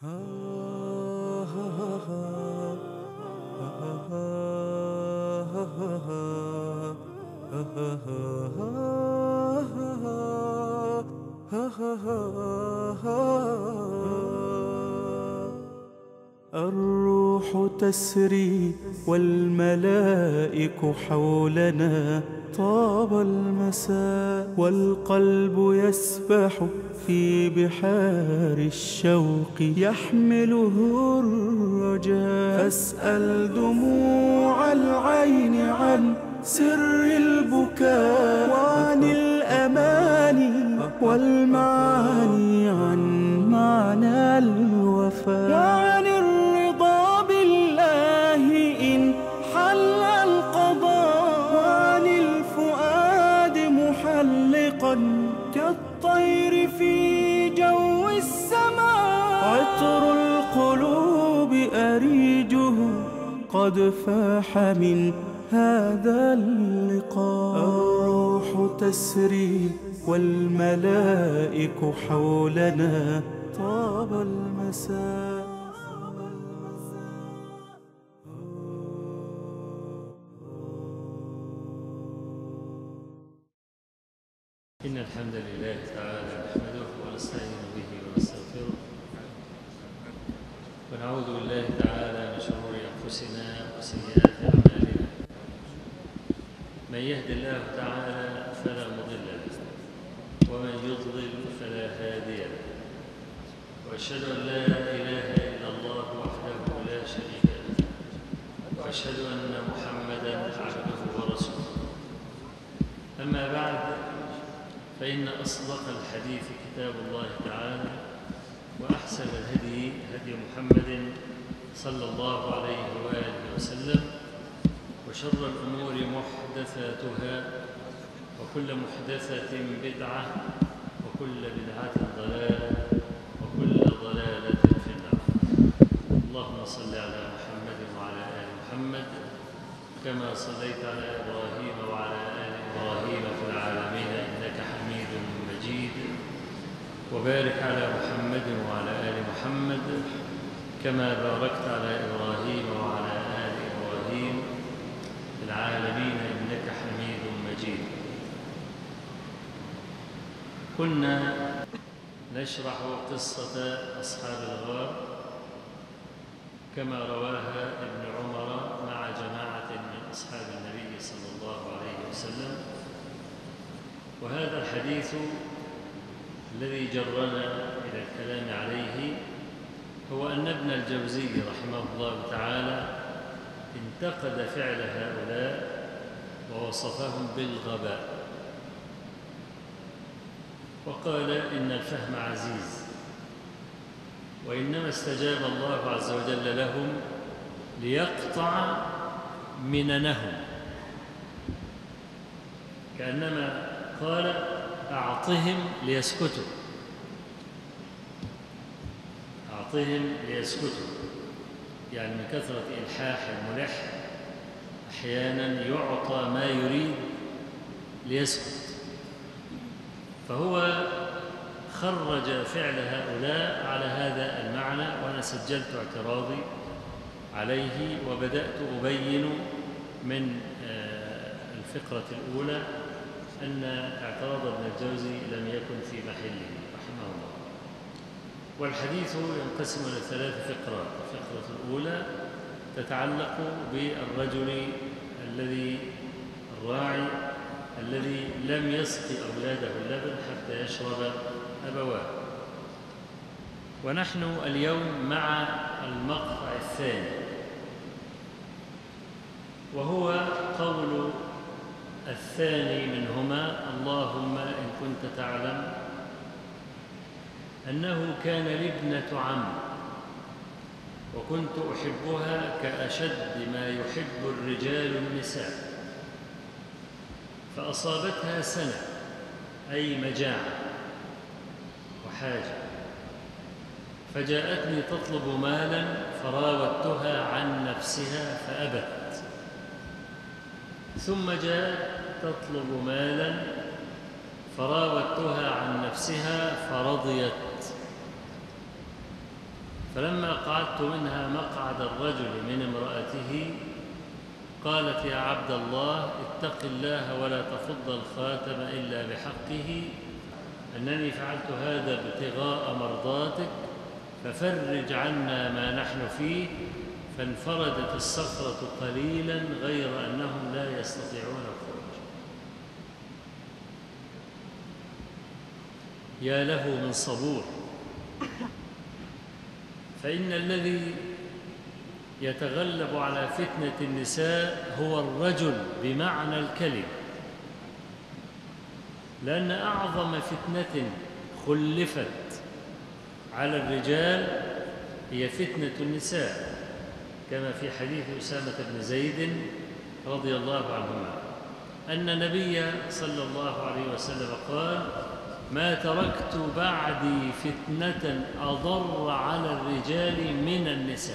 الروح تسري والملائك حولنا طاب المساء والقلب يسبح في بحار الشوق يحمله الرجاء فاسأل دموع العين عن سر البكاء وعن الأماني والمعاني عن معنى الوفاء وعن الرضا بالله إن حل القضاء وعن الفؤاد محلقا كالطير في جو السماء عطر القلوب أريجه قد فاح من هذا اللقاء الروح تسري والملائك حولنا طاب المساء إن الحمد لله تعالى نحمده ونستعين به ونستغفره ونعوذ بالله تعالى من شرور أنفسنا وسيئات أعمالنا من يهد الله تعالى فلا مضل له ومن يضلل فلا هادي له وأشهد أن لا إله إلا الله وحده لا شريك له وأشهد أن محمدا عبده ورسوله أما بعد فإن أصدق الحديث كتاب الله تعالى وأحسن الهدي هدي محمد صلى الله عليه وآله وسلم وشر الأمور محدثاتها وكل محدثة بدعة وكل بدعة ضلالة وكل ضلالة في النار اللهم صل على محمد وعلى آل محمد كما صليت على إبراهيم وعلى آل إبراهيم في العالمين إنك حميد مجيد وبارك على محمد وعلى آل محمد كما باركت على إبراهيم وعلى آل إبراهيم في العالمين إنك حميد مجيد كنا نشرح قصة أصحاب الغار كما رواها ابن عمر مع جماعة من أصحاب النبي صلى الله عليه وسلم وهذا الحديث الذي جرنا إلى الكلام عليه هو أن ابن الجوزي رحمه الله تعالى انتقد فعل هؤلاء ووصفهم بالغباء وقال إن الفهم عزيز وإنما استجاب الله عز وجل لهم ليقطع مننهم كأنما قال أعطهم ليسكتوا أعطهم ليسكتوا يعني من كثرة إلحاح الملح أحيانا يعطى ما يريد ليسكت فهو خرج فعل هؤلاء على هذا المعنى وأنا سجلت اعتراضي عليه وبدأت أبين من الفقرة الأولى أن اعتراض ابن الجوزي لم يكن في محله رحمه الله والحديث ينقسم إلى ثلاث فقرات الفقرة الأولى تتعلق بالرجل الذي الراعي الذي لم يسقي أولاده اللبن حتى يشرب أبواه ونحن اليوم مع المقطع الثاني وهو قول الثاني منهما اللهم إن كنت تعلم أنه كان لابنة عم وكنت أحبها كأشد ما يحب الرجال النساء فأصابتها سنة أي مجاعة وحاجة فجاءتني تطلب مالا فراودتها عن نفسها فأبت ثم جاءت تطلب مالا فراودتها عن نفسها فرضيت فلما قعدت منها مقعد الرجل من امرأته قالت يا عبد الله اتق الله ولا تفض الخاتم إلا بحقه أنني فعلت هذا ابتغاء مرضاتك ففرج عنا ما نحن فيه فانفردت الصخرة قليلا غير أنهم لا يستطيعون الخروج يا له من صبور فإن الذي يتغلب على فتنة النساء هو الرجل بمعنى الكلمة لأن أعظم فتنة خلفت على الرجال هي فتنة النساء كما في حديث أسامة بن زيد رضي الله عنهما أن النبي صلى الله عليه وسلم قال ما تركت بعدي فتنة أضر على الرجال من النساء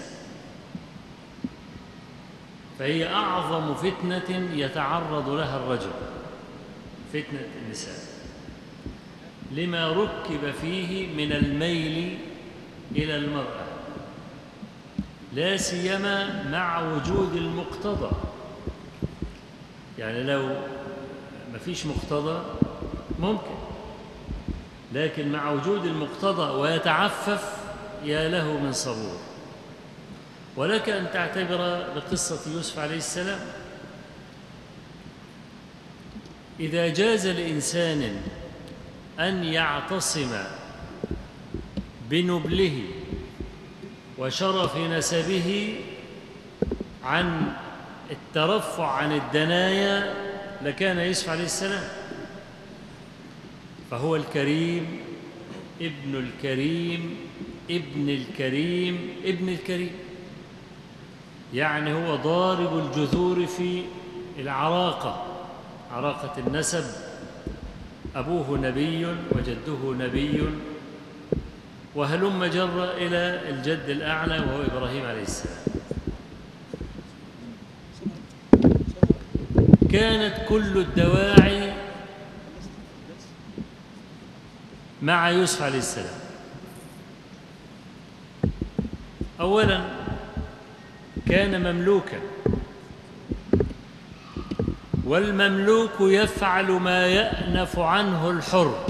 فهي أعظم فتنة يتعرض لها الرجل فتنة النساء لما ركب فيه من الميل إلى المرأة لا سيما مع وجود المقتضى يعني لو ما فيش مقتضى ممكن لكن مع وجود المقتضى ويتعفف يا له من صبور ولك أن تعتبر بقصة يوسف عليه السلام إذا جاز لإنسان أن يعتصم بنبله وشرف نسبه عن الترفع عن الدنايا لكان يوسف عليه السلام فهو الكريم ابن الكريم ابن الكريم ابن الكريم يعني هو ضارب الجذور في العراقة عراقة النسب أبوه نبي وجده نبي وهلم جر إلى الجد الأعلى وهو إبراهيم عليه السلام كانت كل الدواعي مع يوسف عليه السلام أولا كان مملوكا والمملوك يفعل ما يأنف عنه الحر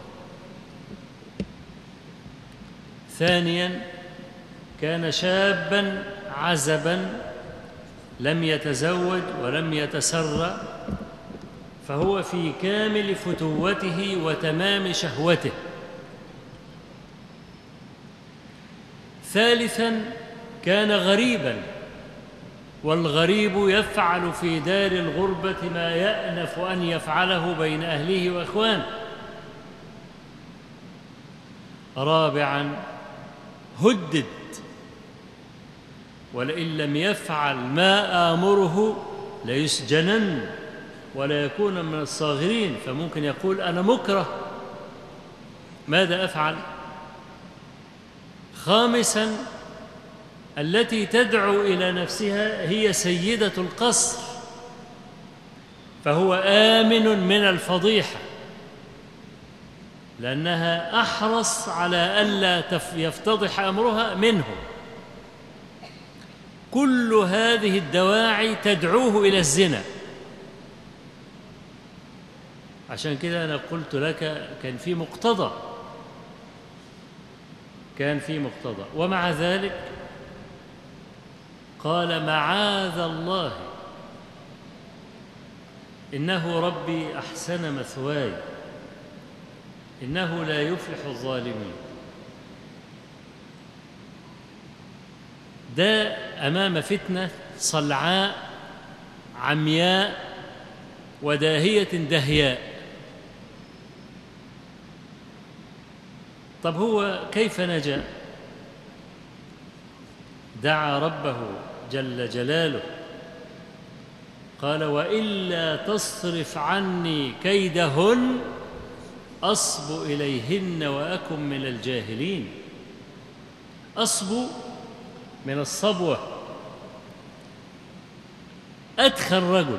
ثانيا كان شابا عزبا لم يتزوج ولم يتسرى فهو في كامل فتوته وتمام شهوته ثالثا كان غريبا والغريب يفعل في دار الغربة ما يأنف أن يفعله بين أهله وإخوانه رابعا هدد ولئن لم يفعل ما آمره ليسجنن ولا يكون من الصاغرين فممكن يقول أنا مكره ماذا أفعل خامسا التي تدعو إلى نفسها هي سيدة القصر فهو آمن من الفضيحة لأنها أحرص على ألا يفتضح أمرها منه كل هذه الدواعي تدعوه إلى الزنا عشان كده أنا قلت لك كان في مقتضى كان في مقتضى ومع ذلك قال معاذ الله إنه ربي أحسن مثواي إنه لا يفلح الظالمين ده أمام فتنة صلعاء عمياء وداهية دهياء طب هو كيف نجا دعا ربه جل جلاله قال والا تصرف عني كيدهن اصب اليهن واكن من الجاهلين اصب من الصبوه ادخل رجل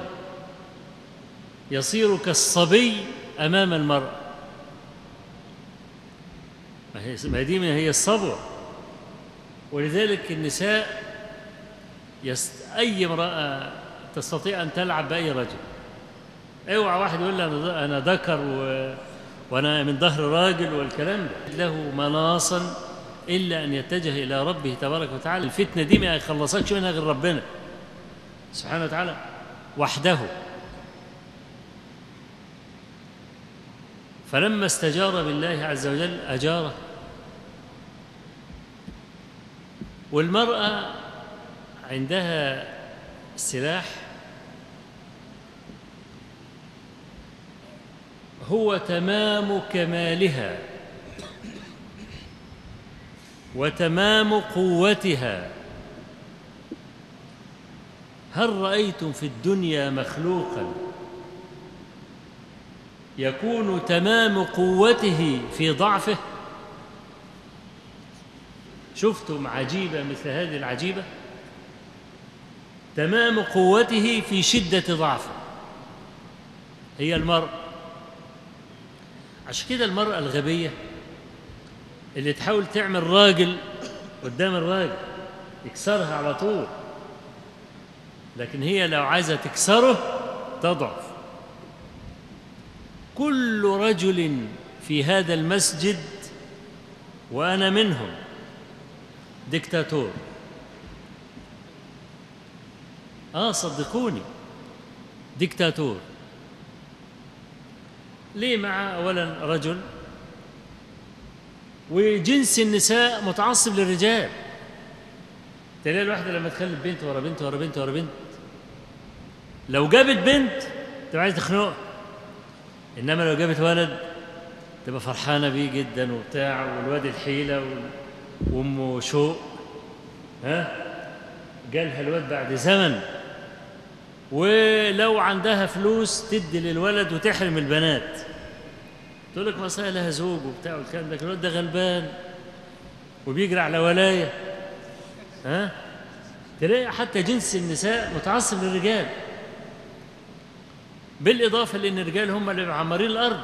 يصير كالصبي امام المراه ما هي ما دي هي الصبوه ولذلك النساء يست... أي امرأة تستطيع أن تلعب بأي رجل اوعى واحد يقول لي أنا أنا ذكر و... وأنا من ظهر راجل والكلام ده له مناصا إلا أن يتجه إلى ربه تبارك وتعالى الفتنة دي ما يخلصكش منها غير ربنا سبحانه وتعالى وحده فلما استجار بالله عز وجل أجاره والمرأة عندها سلاح هو تمام كمالها وتمام قوتها هل رأيتم في الدنيا مخلوقا يكون تمام قوته في ضعفه شفتم عجيبة مثل هذه العجيبة تمام قوته في شدة ضعفه هي المرأة عشان كده المرأة الغبية اللي تحاول تعمل راجل قدام الراجل يكسرها على طول لكن هي لو عايزة تكسره تضعف كل رجل في هذا المسجد وأنا منهم ديكتاتور آه صدقوني ديكتاتور ليه مع أولا رجل وجنس النساء متعصب للرجال تلاقي الواحدة لما تخلف بنت ورا بنت ورا بنت ورا بنت لو جابت بنت تبقى عايزة تخنقها إنما لو جابت ولد تبقى فرحانة بيه جدا وبتاع والواد الحيلة وال- وأمه شوق ها جالها الواد بعد زمن ولو عندها فلوس تدي للولد وتحرم البنات تقول لك مصايا لها زوج وبتاع والكلام ده لكن الواد ده غلبان وبيجري على ولايه ها تلاقي حتى جنس النساء متعصب للرجال بالإضافة لأن الرجال هم اللي معمرين الأرض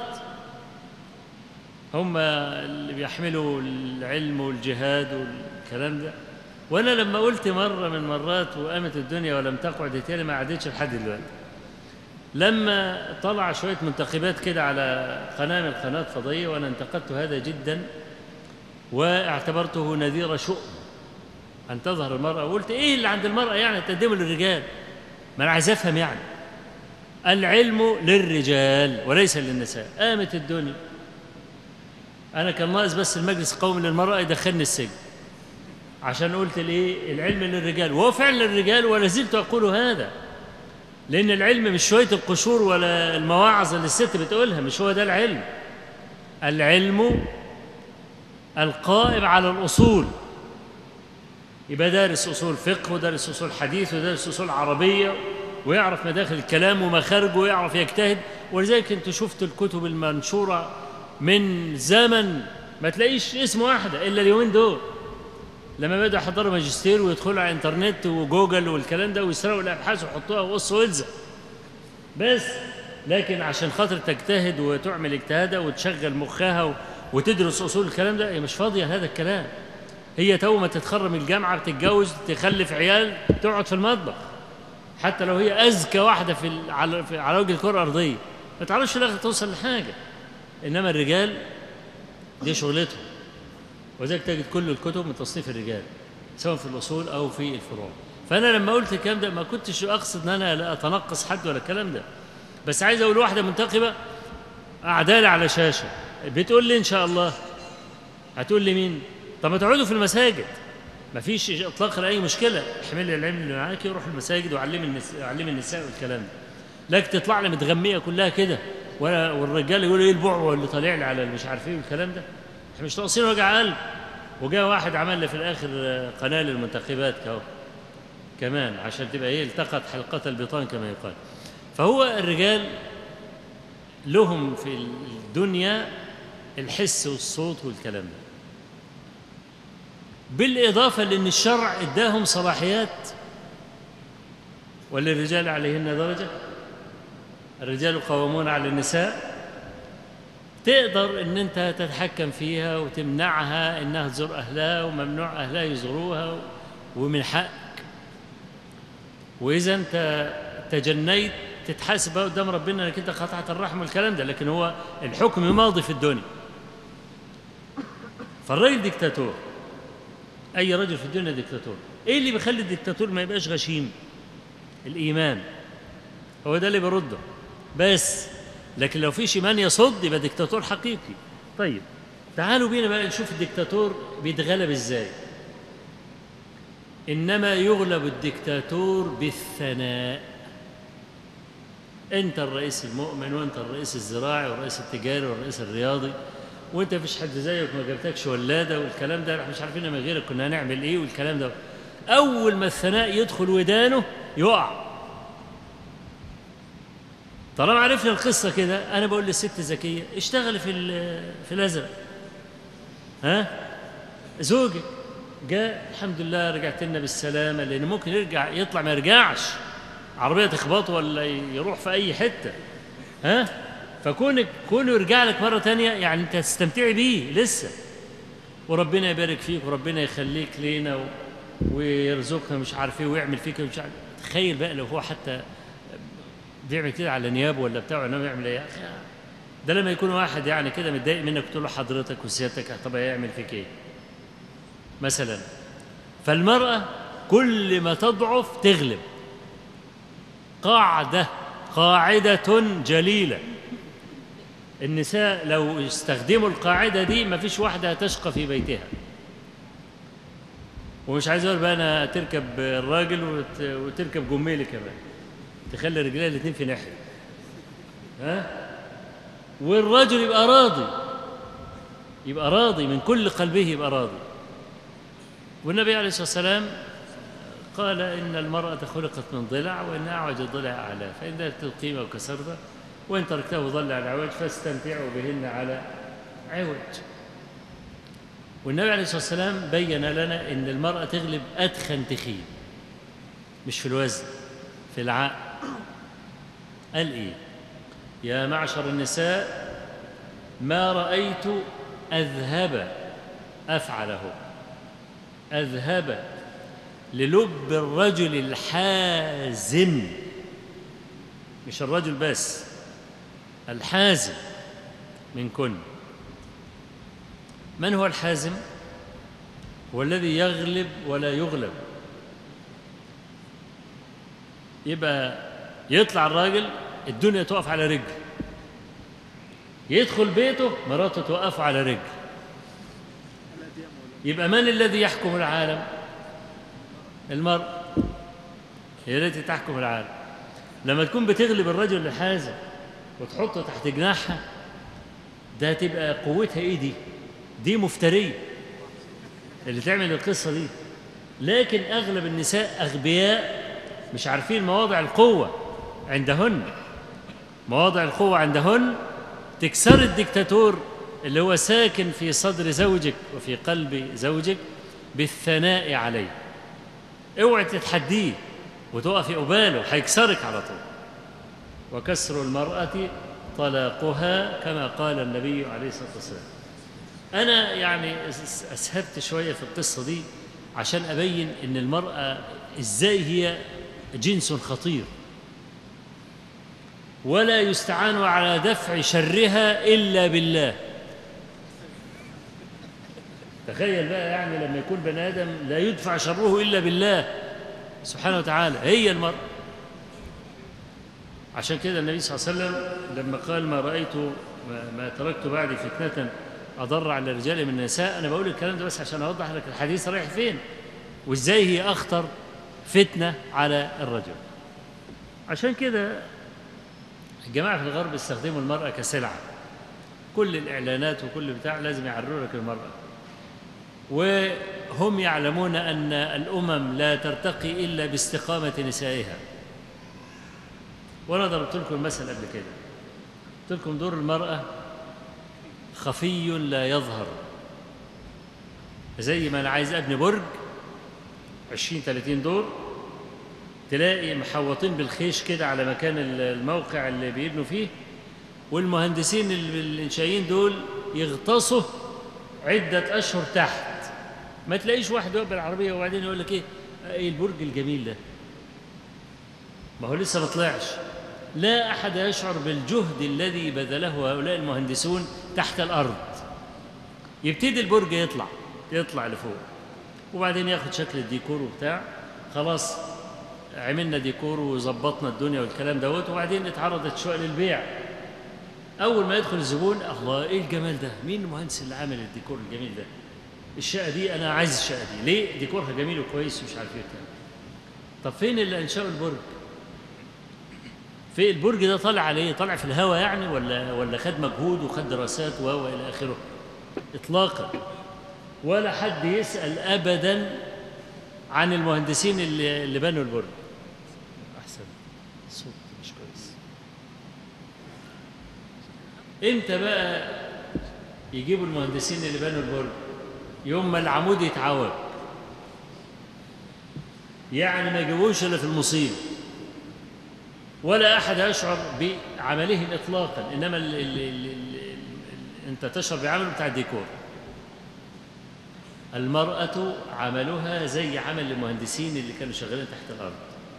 هم اللي بيحملوا العلم والجهاد والكلام ده وأنا لما قلت مرة من مرات وقامت الدنيا ولم تقعد تاني ما قعدتش لحد دلوقتي لما طلع شوية منتخبات كده على قناة من القنوات فضائية وأنا انتقدت هذا جدا واعتبرته نذير شؤم أن تظهر المرأة وقلت إيه اللي عند المرأة يعني تقدمه للرجال ما أنا عايز أفهم يعني العلم للرجال وليس للنساء قامت الدنيا أنا كان ناقص بس المجلس القومي للمرأة يدخلني السجن عشان قلت الإيه العلم للرجال وهو فعلا للرجال ولا زلت أقول هذا لأن العلم مش شوية القشور ولا المواعظ اللي الست بتقولها مش هو ده العلم العلم القائم على الأصول يبقى دارس أصول فقه ودارس أصول حديث ودارس أصول عربية ويعرف مداخل الكلام ومخارجه ويعرف يجتهد ولذلك انتوا شفتوا الكتب المنشورة من زمن ما تلاقيش اسم واحدة إلا اليومين دول لما بدأوا يحضروا ماجستير ويدخلوا على الانترنت وجوجل والكلام ده ويسرقوا الأبحاث ويحطوها وقص وإلزق بس لكن عشان خاطر تجتهد وتعمل اجتهادها وتشغل مخها و- وتدرس أصول الكلام ده هي مش فاضية هذا الكلام هي تو ما تتخرج من الجامعة بتتجوز تخلف عيال تقعد في المطبخ حتى لو هي أذكى واحدة في ال- على في- على وجه الكرة الأرضية ما تعرفش في الآخر توصل لحاجة إنما الرجال دي شغلتهم وذلك تجد كل الكتب من تصنيف الرجال سواء في الأصول أو في الفروع فأنا لما قلت الكلام ده ما كنتش أقصد إن أنا لا أتنقص حد ولا الكلام ده بس عايز أقول واحدة منتخبة قاعدة لي على شاشة بتقول لي إن شاء الله هتقول لي مين؟ طب ما تقعدوا في المساجد ما فيش اطلاق لاي مشكله احملي العلم اللي معاك روح المساجد وعلمي النساء علمي النساء والكلام ده لكن تطلع لي متغميه كلها كده ولا والرجال يقولوا ايه البعوه اللي طالع لي على مش عارف ايه والكلام ده احنا مش ناقصين وجع قلب وجاء واحد عمل لي في الاخر آه، قناه للمنتخبات كهو كمان عشان تبقى ايه التقط حلقه البطان كما يقال فهو الرجال لهم في الدنيا الحس والصوت والكلام ده بالإضافة لأن الشرع إداهم صلاحيات وللرجال عليهن درجة الرجال قوامون على النساء تقدر ان انت تتحكم فيها وتمنعها انها تزور اهلها وممنوع اهلها يزوروها ومن حقك واذا انت تجنيت تتحاسب بقى قدام ربنا انك انت قطعت الرحم والكلام ده لكن هو الحكم ماضي في الدنيا فالراجل ديكتاتور اي رجل في الدنيا ديكتاتور ايه اللي بيخلي الديكتاتور ما يبقاش غشيم الايمان هو ده اللي بيرده بس لكن لو فيش ايمان يصد يبقى ديكتاتور حقيقي طيب تعالوا بينا بقى نشوف الديكتاتور بيتغلب ازاي انما يغلب الديكتاتور بالثناء انت الرئيس المؤمن وانت الرئيس الزراعي والرئيس التجاري والرئيس الرياضي وانت مفيش حد زيك ما جابتكش ولاده والكلام ده احنا مش عارفين من غيرك كنا هنعمل ايه والكلام ده اول ما الثناء يدخل ودانه يقع طالما عرفنا القصه كده انا بقول للست زكيه اشتغلي في ال- في الازرق ها زوجك جاء الحمد لله رجعت لنا بالسلامه لان ممكن يرجع يطلع ما يرجعش عربيه تخبطه ولا يروح في اي حته ها فكونك كونه يرجع لك مره تانية يعني انت تستمتعي بيه لسه وربنا يبارك فيك وربنا يخليك لينا و... ويرزقنا مش عارف ايه ويعمل فيك مش عارف تخيل بقى لو هو حتى بيعمل كده على نيابه ولا بتاعه انه يعمل ايه يا اخي ده لما يكون واحد يعني كده متضايق منك تقول له حضرتك وسيادتك طب هيعمل فيك ايه مثلا فالمرأة كل ما تضعف تغلب قاعدة قاعدة جليلة النساء لو استخدموا القاعدة دي ما فيش واحدة هتشقى في بيتها ومش عايز اقول بقى انا تركب الراجل وت- وتركب جميلي كمان تخلي رجليها الاثنين في ناحيه ها والرجل يبقى راضي يبقى راضي من كل قلبه يبقى راضي والنبي عليه الصلاه والسلام قال ان المراه خلقت من ضلع وان اعوج الضلع اعلى فان ذلك القيمه وكسرته وان تركته ضل على عوج فاستمتعوا بهن على عوج والنبي عليه الصلاه والسلام بين لنا ان المراه تغلب ادخن تخين مش في الوزن في العقل قال ايه يا معشر النساء ما رايت اذهب افعله اذهب للب الرجل الحازم مش الرجل بس الحازم منكن من هو الحازم هو الذي يغلب ولا يغلب يبقى يطلع الراجل الدنيا تقف على رجل يدخل بيته مراته توقفه على رجل يبقى من الذي يحكم العالم المرأة هي التي تحكم العالم لما تكون بتغلب الرجل الحازم وتحطه تحت جناحها ده تبقى قوتها ايه دي دي مفترية اللي تعمل القصة دي لكن أغلب النساء أغبياء مش عارفين مواضع القوة عندهن مواضع القوة عندهن تكسر الدكتاتور اللي هو ساكن في صدر زوجك وفي قلب زوجك بالثناء عليه اوعي تتحديه وتقفي قباله هيكسرك على طول وكسر المرأة طلاقها كما قال النبي عليه الصلاة والسلام أنا يعني أس- أسهبت شوية في القصة دي عشان أبين إن المرأة إزاي هي جنس خطير ولا يستعان على دفع شرها إلا بالله تخيل بقى يعني لما يكون بني آدم لا يدفع شره إلا بالله سبحانه وتعالى هي المرأة عشان كده النبي صلى الله عليه وسلم لما قال ما رأيت ما, ما تركت بعدي فتنة أضر على الرجال من النساء أنا بقول الكلام ده بس عشان أوضح لك الحديث رايح فين وإزاي هي أخطر فتنة على الرجل عشان كده الجماعة في الغرب استخدموا المرأة كسلعة كل الإعلانات وكل بتاع لازم يعروا لك المرأة وهم يعلمون أن الأمم لا ترتقي إلا باستقامة نسائها وأنا ضربت لكم المثل قبل كده قلت لكم دور المرأة خفي لا يظهر زي ما أنا عايز أبني برج 20 30 دور تلاقي محوطين بالخيش كده على مكان الموقع اللي بيبنوا فيه والمهندسين ال- الإنشائيين دول يغطسوا عدة أشهر تحت ما تلاقيش واحد واقف بالعربية وبعدين يقول لك إيه إيه البرج الجميل ده ما هو لسه ما طلعش لا أحد يشعر بالجهد الذي بذله هؤلاء المهندسون تحت الأرض يبتدي البرج يطلع يطلع لفوق وبعدين ياخد شكل الديكور وبتاع خلاص عملنا ديكور وظبطنا الدنيا والكلام دوت وبعدين اتعرضت شوية للبيع أول ما يدخل الزبون الله إيه الجمال ده مين المهندس اللي عامل الديكور الجميل ده الشقة دي أنا عايز الشقة دي ليه ديكورها جميل وكويس ومش عارف إيه وبتاع طب فين اللي أنشأوا البرج في البرج ده طالع عليه طالع في الهواء يعني ولا ولا خد مجهود وخد دراسات و و الى اخره اطلاقا ولا حد يسال ابدا عن المهندسين اللي, اللي بنوا البرج احسن الصوت مش كويس امتى بقى يجيبوا المهندسين اللي بنوا البرج يوم ما العمود يتعوج يعني ما يجيبوش الا في المصيبه ولا احد يشعر بعملهم اطلاقا انما ال ال ال ال ال انت تشعر بعمله بتاع الديكور المرأة عملها زي عمل المهندسين اللي كانوا شغالين تحت الأرض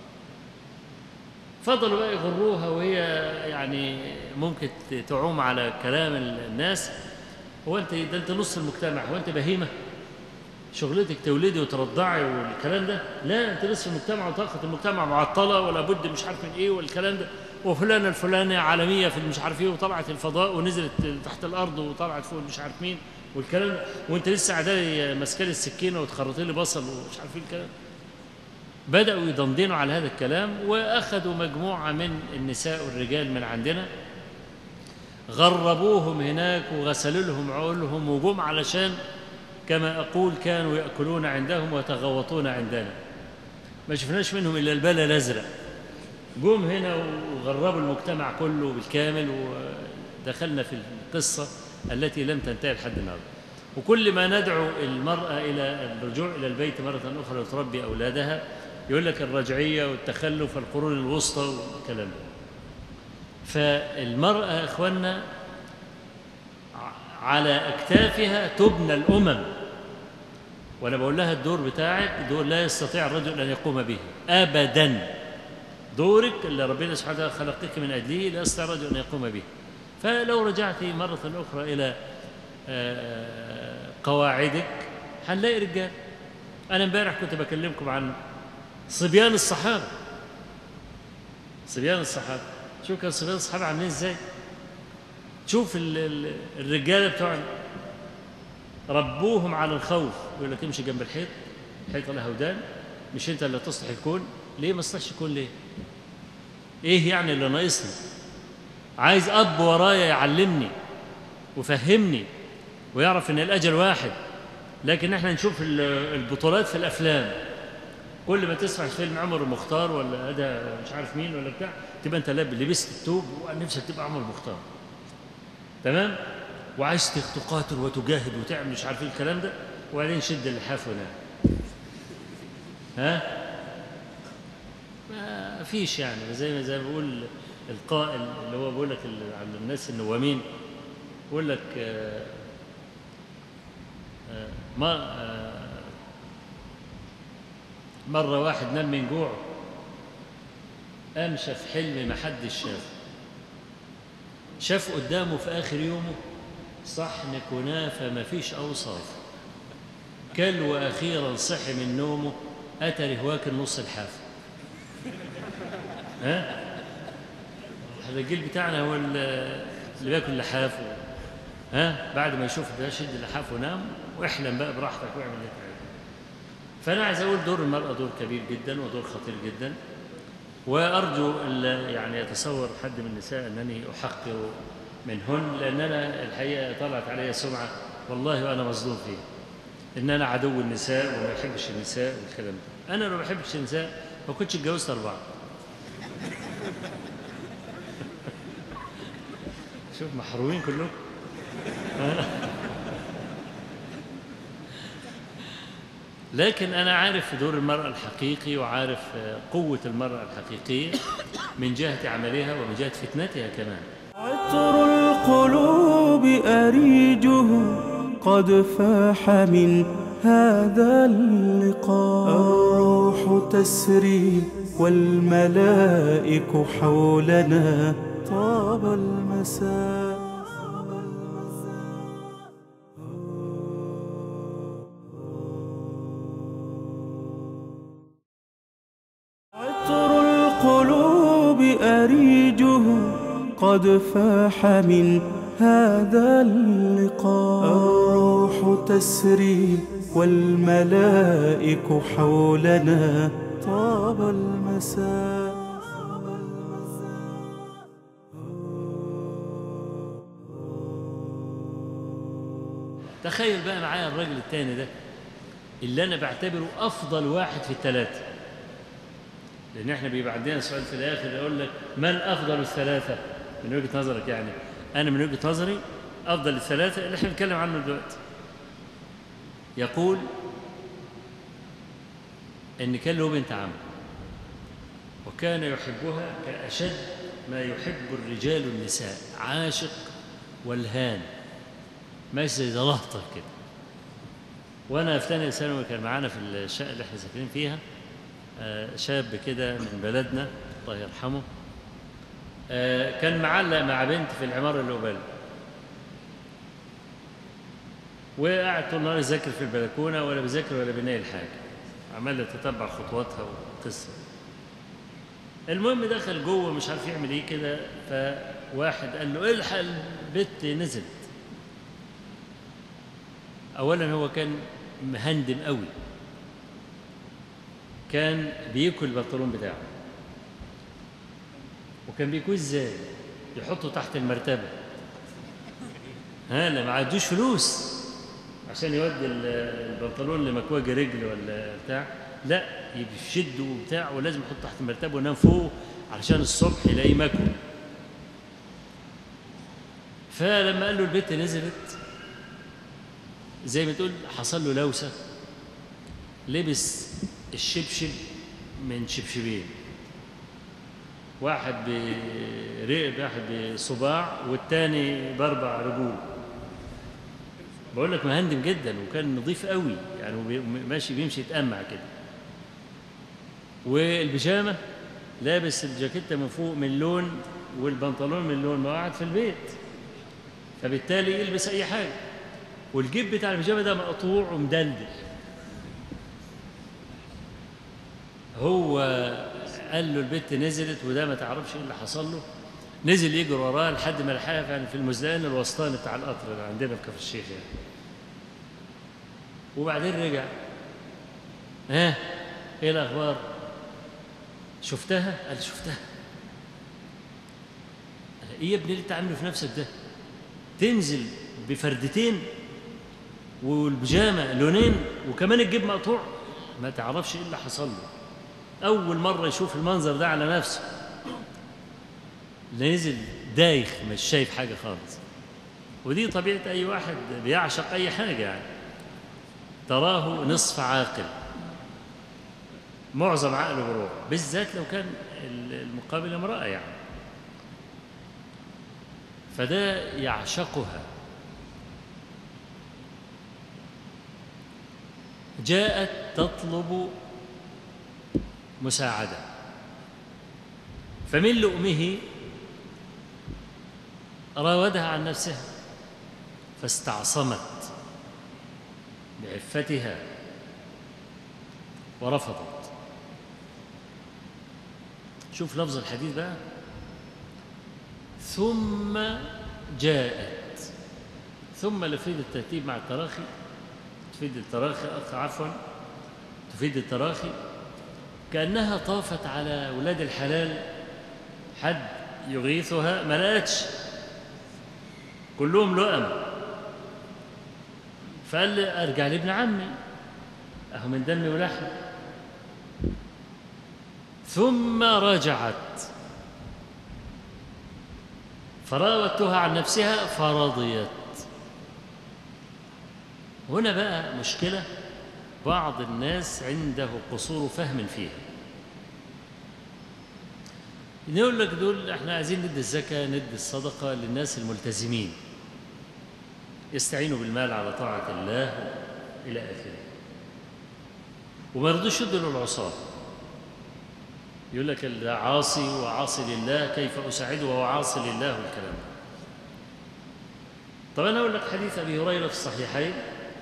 فضلوا بقى يغروها وهي يعني ممكن تعوم على كلام الناس هو انت ده انت نص المجتمع هو انت بهيمه شغلتك تولدي وترضعي والكلام ده لا انت لسه في المجتمع وطاقه المجتمع معطله ولا بد مش عارف من ايه والكلام ده وفلانه الفلانيه عالميه في مش عارف ايه وطلعت الفضاء ونزلت تحت الارض وطلعت فوق مش عارف مين والكلام ده وانت لسه قاعده ماسكه لي السكينه وتخرطي لي بصل ومش عارف ايه الكلام بداوا يدندنوا على هذا الكلام واخذوا مجموعه من النساء والرجال من عندنا غربوهم هناك وغسلوا لهم عقولهم وجم علشان كما أقول كانوا يأكلون عندهم ويتغوطون عندنا ما شفناش منهم إلا البلا الأزرق جم هنا وغربوا المجتمع كله بالكامل ودخلنا في القصة التي لم تنتهي لحد النهارده وكل ما ندعو المرأة إلى الرجوع إلى البيت مرة أخرى لتربي أولادها يقول لك الرجعية والتخلف القرون الوسطى والكلام ده فالمرأة يا إخواننا على أكتافها تبنى الأمم وأنا بقول لها الدور بتاعك دور لا يستطيع الرجل أن يقوم به أبدا دورك اللي ربنا سبحانه وتعالى خلقك من أجله لا يستطيع الرجل أن يقوم به فلو رجعت مرة أخرى إلى قواعدك هنلاقي رجال أنا امبارح كنت بكلمكم عن صبيان الصحابة صبيان الصحابة شوف كان صبيان الصحابة عاملين ازاي شوف ال- ال- الرجاله بتوعنا ربوهم على الخوف يقول لك امشي جنب الحيط الحيطه لها ودان مش انت اللي تصلح الكون ليه ما تصلحش الكون ليه ايه يعني اللي ناقصني عايز اب ورايا يعلمني ويفهمني ويعرف ان الاجل واحد لكن احنا نشوف ال- البطولات في الافلام كل ما تسمع فيلم عمر المختار ولا ده مش عارف مين ولا بتاع تبقى انت لاب- لبست التوب ونفسك تبقى عمر المختار تمام وعايز تقاتل وتجاهد وتعمل مش عارف ايه الكلام ده وبعدين شد اللحاف ونام ها ما فيش يعني زي ما زي ما بيقول القائل اللي هو بيقول لك ال- على الناس النوامين بيقول لك آه، آه، ما آه، مرة واحد نام من جوع قام شاف حلم ما حدش شافه شاف قدامه في آخر يومه صحن كنافة ما فيش أوصاف كل وأخيرا صحي من نومه أتى واكل نص الحافة ها هذا الجيل بتاعنا هو ال- اللي بياكل لحاف و- ها بعد ما يشوف ده شد اللحاف ونام واحلم بقى براحتك واعمل اللي انت عايزه فأنا عايز أقول دور المرأة دور كبير جدا ودور خطير جدا وأرجو ألا يعني يتصور حد من النساء أنني أحقر منهن لأن أنا الحقيقة طلعت علي سمعة والله وأنا مصدوم فيه إن أنا عدو النساء وما بحبش النساء والكلام ده أنا لو ما بحبش النساء ما كنتش اتجوزت أربعة شوف محرومين كلكم لكن أنا عارف دور المرأة الحقيقي وعارف قوة المرأة الحقيقية من جهة عملها ومن جهة فتنتها كمان عطر القلوب أريجه قد فاح من هذا اللقاء الروح تسري والملائك حولنا طاب المساء عطر القلوب أريجه قد فاح من هذا اللقاء الروح تسري والملائك حولنا طاب المساء تخيل بقى معايا الراجل التاني ده اللي انا بعتبره افضل واحد في الثلاثه لان احنا بيبقى عندنا سؤال في الاخر يقول لك من افضل الثلاثه من وجهه نظرك يعني انا من وجهه نظري افضل الثلاثه اللي احنا بنتكلم عنه دلوقتي يقول ان كان له بنت عم وكان يحبها كاشد ما يحب الرجال النساء عاشق والهان ماشي زي زلهطة كده وانا في ثانيه ثانوي كان معانا في الشقه اللي احنا ساكنين فيها آه، شاب كده من بلدنا الله يرحمه آه، كان معلق مع بنت في العماره اللي قباله وقاعد طول النهار يذاكر في البلكونه ولا بيذاكر ولا بينيل حاجه عمال يتتبع خطواتها وقصه المهم دخل جوه مش عارف يعمل ايه كده فواحد قال له الحق البت نزلت اولا هو كان مهندم قوي كان بياكل البنطلون بتاعه وكان بيكوي ازاي يحطه تحت المرتبه ها لا ما عندوش فلوس عشان يودي ال- البنطلون لمكواجي رجل ولا بتاع لا يشده وبتاع ولازم يحطه تحت المرتبه وينام فوق علشان الصبح يلاقيه ماكل فلما قال له البت نزلت زي ما تقول حصل له لوسه لبس الشبشب من شبشبين واحد برقب واحد بصباع والتاني باربع رجول بقول لك مهندم جدا وكان نظيف قوي يعني هو بي- ماشي بيمشي يتأمع كده والبيجامه لابس الجاكيته من فوق من لون والبنطلون من لون ما هو قاعد في البيت فبالتالي يلبس اي حاجه والجيب بتاع البيجامه ده مقطوع ومدلدل هو قال له البت نزلت وده ما تعرفش ايه اللي حصل له نزل يجري وراه لحد ما لحقها يعني في المزلقان الوسطاني بتاع القطر اللي عندنا في كفر الشيخ يعني وبعدين رجع ها ايه الاخبار شفتها قال شفتها قال ايه يا ابني اللي انت عامله في نفسك ده تنزل بفردتين والبيجامه لونين وكمان الجيب مقطوع ما تعرفش ايه اللي حصل له اول مره يشوف المنظر ده على نفسه نزل دايخ مش شايف حاجه خالص ودي طبيعه اي واحد بيعشق اي حاجه يعني تراه نصف عاقل معظم عقله بروح بالذات لو كان المقابل امراه يعني فده يعشقها جاءت تطلب مساعده فمن لؤمه راودها عن نفسها فاستعصمت بعفتها ورفضت شوف لفظ الحديث بقى ثم جاءت ثم لفيد الترتيب مع التراخي تفيد التراخي عفوا تفيد التراخي كأنها طافت على ولاد الحلال حد يغيثها ما لقتش كلهم لؤم فقال لي ارجع لابن عمي اهو من دمي ولحمي ثم رجعت فراودتها عن نفسها فرضيت هنا بقى مشكله بعض الناس عنده قصور فهم فيها نقول لك دول احنا عايزين ندي الزكاة ندي الصدقة للناس الملتزمين يستعينوا بالمال على طاعة الله إلى آخره وما يرضوش يدوا للعصاة يقول لك ده عاصي وعاصي لله كيف أساعده وهو عاصي لله والكلام ده طب أنا أقول لك حديث أبي هريرة في الصحيحين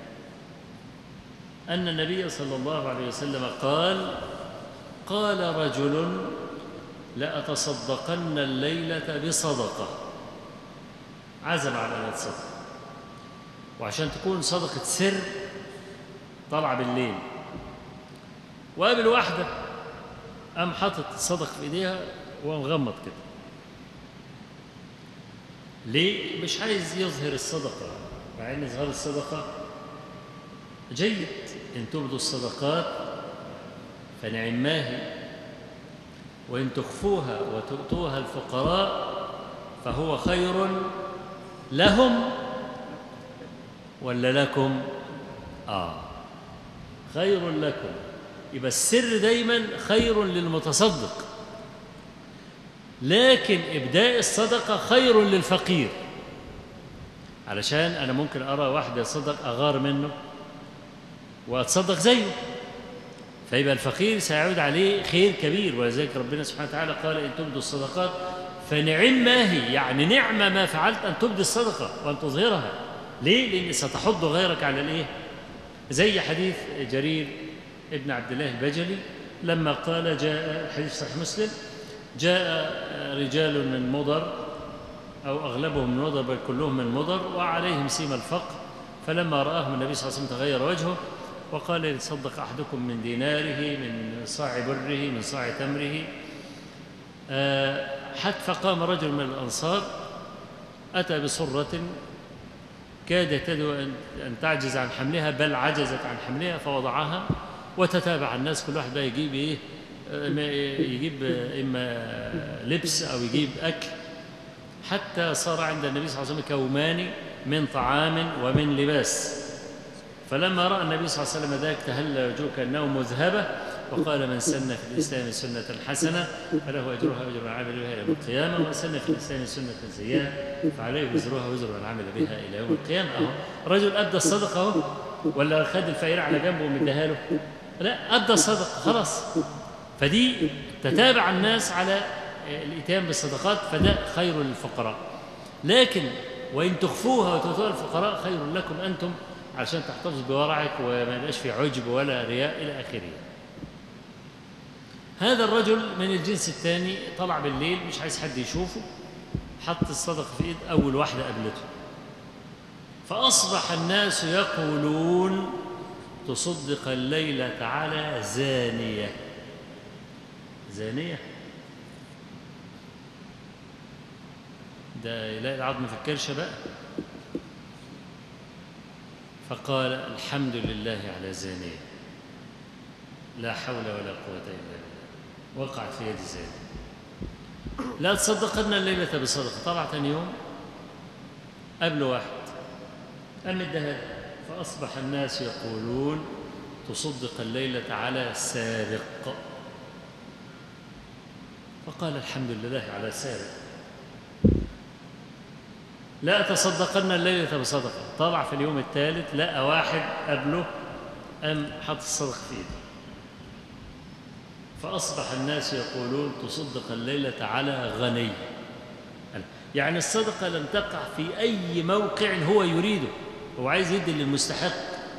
أن النبي صلى الله عليه وسلم قال قال رجل لأتصدقن الليلة بصدقة عزم على أن يتصدق وعشان تكون صدقة سر طالعة بالليل وقابل واحدة قام حاطط الصدق في ايديها ومغمض كده ليه مش عايز يظهر الصدقة مع ان اظهار الصدقة جيد ان تبدوا الصدقات فنعماه وان تخفوها وتؤتوها الفقراء فهو خير لهم ولا لكم اه خير لكم يبقى السر دايما خير للمتصدق لكن ابداء الصدقه خير للفقير علشان انا ممكن ارى واحد يتصدق اغار منه واتصدق زيه فيبقى الفقير سيعود عليه خير كبير ولذلك ربنا سبحانه وتعالى قال ان تبدوا الصدقات فنعم ما هي يعني نعم ما فعلت ان تبدي الصدقه وان تظهرها ليه؟ لان ستحض غيرك على الايه؟ زي حديث جرير ابن عبد الله البجلي لما قال جاء حديث صحيح مسلم جاء رجال من مضر أو أغلبهم من مضر بل كلهم من مضر وعليهم سيم الفقر فلما رآهم النبي صلى الله عليه وسلم تغير وجهه وقال يتصدق أحدكم من ديناره من صاع بره من صاع تمره حتى فقام رجل من الأنصار أتى بصرة كادت يده أن تعجز عن حملها بل عجزت عن حملها فوضعها وتتابع الناس كل واحد بقى يجيب ايه يجيب اما لبس او يجيب اكل حتى صار عند النبي صلى الله عليه وسلم كومان من طعام ومن لباس فلما راى النبي صلى الله عليه وسلم ذلك تهلى وجهه كانه مذهبه وقال من سن في الاسلام سنه حسنه فله اجرها واجر من عمل بها يوم القيامه ومن سن في الاسلام سنه سيئه فعليه وزرها وزر من عمل بها الى يوم القيامه اهو رجل ادى الصدقه اهو ولا خد الفقير على جنبه ومديها له لا ادى الصدقه خلاص فدي تتابع الناس على الاتيان بالصدقات فده خير للفقراء لكن وان تخفوها وتؤتوها الفقراء خير لكم انتم عشان تحتفظ بورعك وما يبقاش في عجب ولا رياء الى اخره هذا الرجل من الجنس الثاني طلع بالليل مش عايز حد يشوفه حط الصدقه في ايد اول واحده قابلته فاصبح الناس يقولون تصدق الليلة على زانية زانية ده يلاقي العظم في الكرشة بقى فقال الحمد لله على زانية لا حول ولا قوة إلا بالله وقعت في يد زانية لا تصدقن الليلة بصدقة طلع ثاني يوم قبل واحد قام اداها فأصبح الناس يقولون تصدق الليلة على سارق فقال الحمد لله على سارق لا تصدقن الليلة بصدقة طلع في اليوم الثالث لقى واحد قبله أم حط الصدق في ايده فأصبح الناس يقولون تصدق الليلة على غني يعني الصدقة لم تقع في أي موقع هو يريده هو عايز يدي للمستحق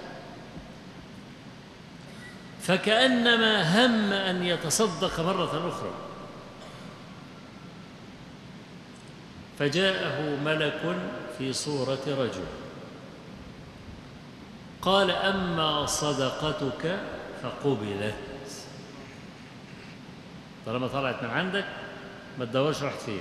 فكأنما هم أن يتصدق مرة أخرى فجاءه ملك في صورة رجل قال أما صدقتك فقبلت طالما طلعت من عندك ما تدورش راحت فين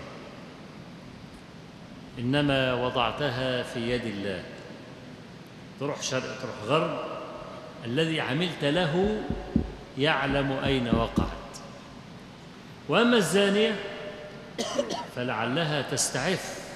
إنما وضعتها في يد الله تروح شرق تروح غرب الذي عملت له يعلم أين وقعت وأما الزانية فلعلها تستعف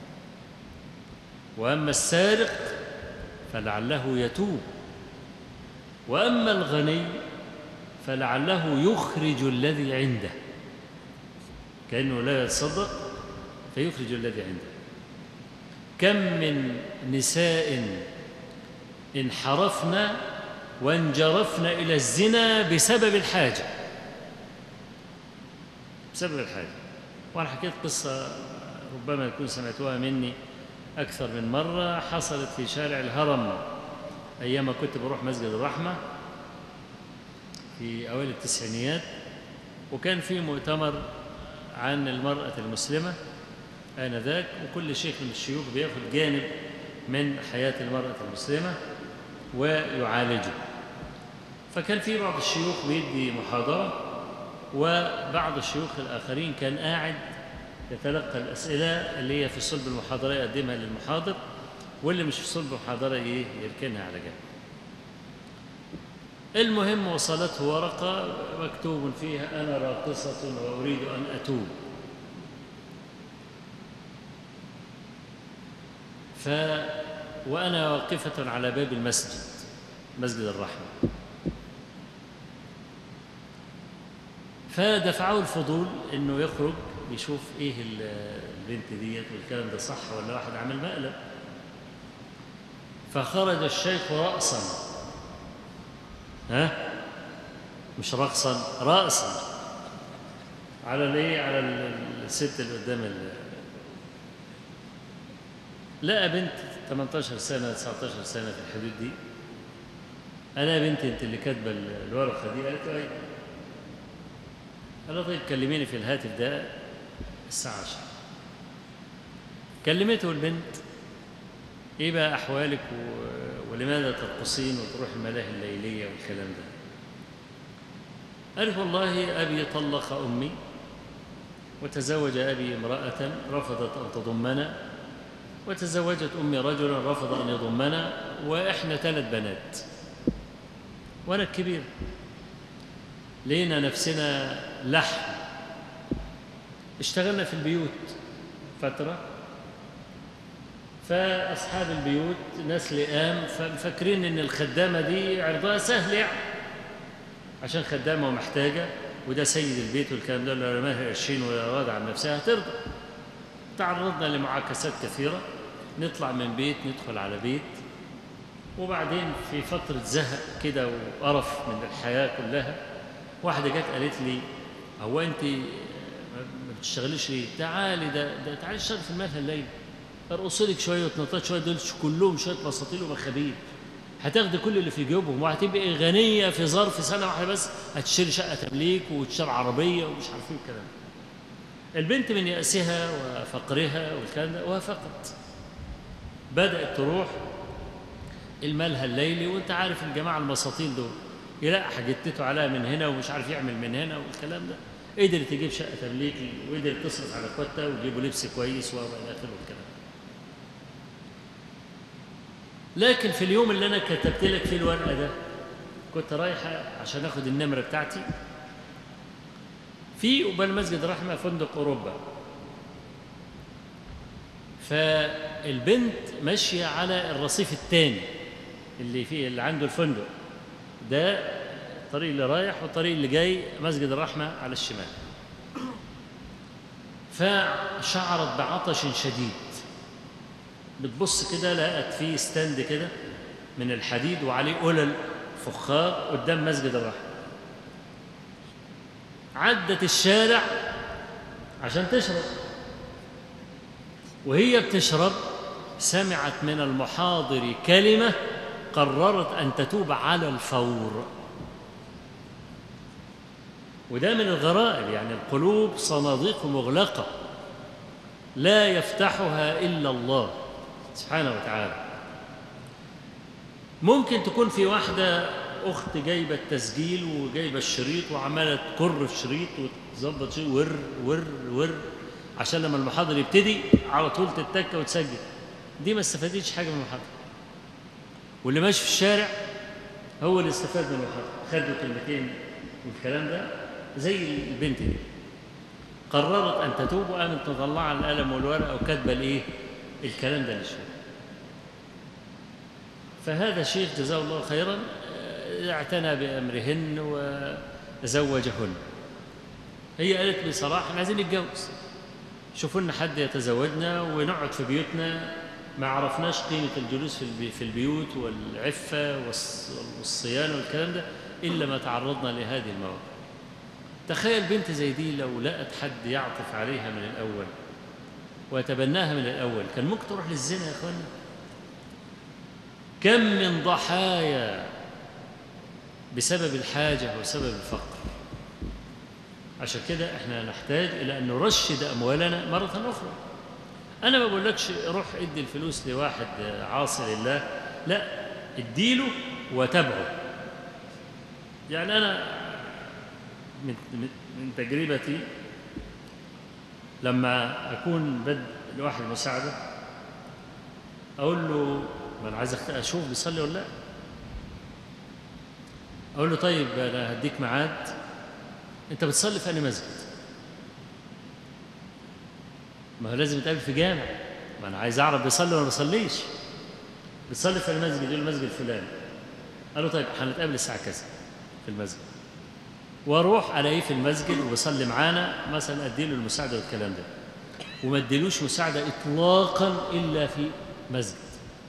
وأما السارق فلعله يتوب وأما الغني فلعله يخرج الذي عنده كأنه لا يتصدق فيخرج الذي عنده كم من نساء انحرفن وانجرفن إلى الزنا بسبب الحاجة بسبب الحاجة وأنا حكيت قصة ربما تكون سمعتوها مني أكثر من مرة حصلت في شارع الهرم أيام ما كنت بروح مسجد الرحمة في أوائل التسعينيات وكان في مؤتمر عن المرأة المسلمة آنذاك وكل شيخ من الشيوخ بياخد جانب من حياة المرأة المسلمة ويعالجه فكان في بعض الشيوخ بيدي محاضرة وبعض الشيوخ الآخرين كان قاعد يتلقى الأسئلة اللي هي في صلب المحاضرة يقدمها للمحاضر واللي مش في صلب المحاضرة إيه يركنها على جنب المهم وصلته ورقة مكتوب فيها أنا راقصة وأريد أن أتوب ف وأنا واقفة على باب المسجد مسجد الرحمة فدفعه الفضول انه يخرج يشوف ايه البنت ديت والكلام ده صح ولا واحد عمل مقلب فخرج الشيخ رأسا ها مش رقصا رأسا على الايه على الست اللي قدام ال- لقى بنت 18 سنة 19 سنة في الحدود دي أنا يا بنتي أنت اللي كاتبة الورقة دي قالت له أيوة قال له طيب كلميني في الهاتف ده الساعة 10 كلمته البنت ايه بقى احوالك و... ولماذا ترقصين وتروح الملاهي الليليه والكلام ده قالت والله ابي طلق امي وتزوج ابي امراه رفضت ان تضمنا وتزوجت امي رجلا رفض ان يضمنا واحنا ثلاث بنات وانا الكبير لقينا نفسنا لحم اشتغلنا في البيوت فترة فأصحاب البيوت ناس لئام فمفكرين إن الخدامة دي عرضها سهل يعني عشان خدامة ومحتاجة وده سيد البيت والكلام ده لو رماها قرشين ولا راضي عن نفسها هترضى تعرضنا لمعاكسات كثيرة نطلع من بيت ندخل على بيت وبعدين في فترة زهق كده وقرف من الحياة كلها واحدة جت قالت لي هو أنت ما بتشتغليش ليه؟ تعالي ده, ده تعالي اشتغلي في الملهى الليل ارقصي لك شوية وتنطط شوية دول كلهم شوية بساطيل ومخابيل هتاخدي كل اللي في جيوبهم وهتبقي غنية في ظرف سنة واحدة بس هتشتري شقة تمليك وتشتري عربية ومش عارف ايه الكلام ده. البنت من يأسها وفقرها والكلام ده وافقت بدأت تروح الملهى الليلي وانت عارف الجماعة المساطيل دول يلاقي حاجتته عليها من هنا ومش عارف يعمل من هنا والكلام ده قدرت تجيب شقة تمليك وقدرت تصرف على اخواتها وتجيبوا لبس كويس والى اخره والكلام لكن في اليوم اللي انا كتبت لك فيه الورقه ده كنت رايحه عشان اخد النمره بتاعتي في قبال مسجد الرحمه فندق اوروبا فالبنت ماشيه على الرصيف الثاني اللي فيه اللي عنده الفندق ده الطريق اللي رايح والطريق اللي جاي مسجد الرحمه على الشمال فشعرت بعطش شديد بتبص كده لقت فيه ستاند كده من الحديد وعليه قلل فخار قدام مسجد الرحمة عدت الشارع عشان تشرب وهي بتشرب سمعت من المحاضر كلمة قررت أن تتوب على الفور وده من الغرائب يعني القلوب صناديق مغلقة لا يفتحها إلا الله سبحانه وتعالى ممكن تكون في واحدة أخت جايبة التسجيل وجايبة الشريط وعمالة تكر في شريط وتظبط شيء ور ور ور عشان لما المحاضر يبتدي على طول تتكة وتسجل دي ما استفادتش حاجة من المحاضرة واللي ماشي في الشارع هو اللي استفاد من المحاضرة خدوا كلمتين والكلام ده زي البنت دي قررت أن تتوب وقامت مطلعة القلم والورقة وكاتبة الإيه؟ الكلام ده للشيخ فهذا الشيخ جزاه الله خيرا اعتنى بأمرهن وزوجهن هي قالت بصراحة احنا عايزين نتجوز شوفوا لنا حد يتزوجنا ونقعد في بيوتنا ما عرفناش قيمة الجلوس في البي- في البيوت والعفة والص- والصيانة والكلام ده إلا ما تعرضنا لهذه المواقف تخيل بنت زي دي لو لقت حد يعطف عليها من الأول ويتبناها من الأول كان ممكن تروح للزنا يا أخوانا كم من ضحايا بسبب الحاجة وسبب الفقر عشان كده احنا نحتاج إلى أن نرشد أموالنا مرة أخرى أنا ما بقولكش روح ادي الفلوس لواحد عاصي لله لا اديله وتابعه يعني أنا من, من, من تجربتي لما أكون بد لواحد مساعدة أقول له ما أنا عايز أخت- أشوف بيصلي ولا لا أقول له طيب أنا هديك ميعاد أنت بتصلي في أي مسجد ما هو لازم نتقابل في جامع ما أنا عايز أعرف بيصلي ولا ما بيصليش بتصلي في المسجد يقول المسجد الفلاني قال له طيب هنتقابل الساعة كذا في المسجد واروح الاقيه في المسجد وبيصلي معانا مثلا اديله المساعده والكلام ده وما اديلوش مساعده اطلاقا الا في مسجد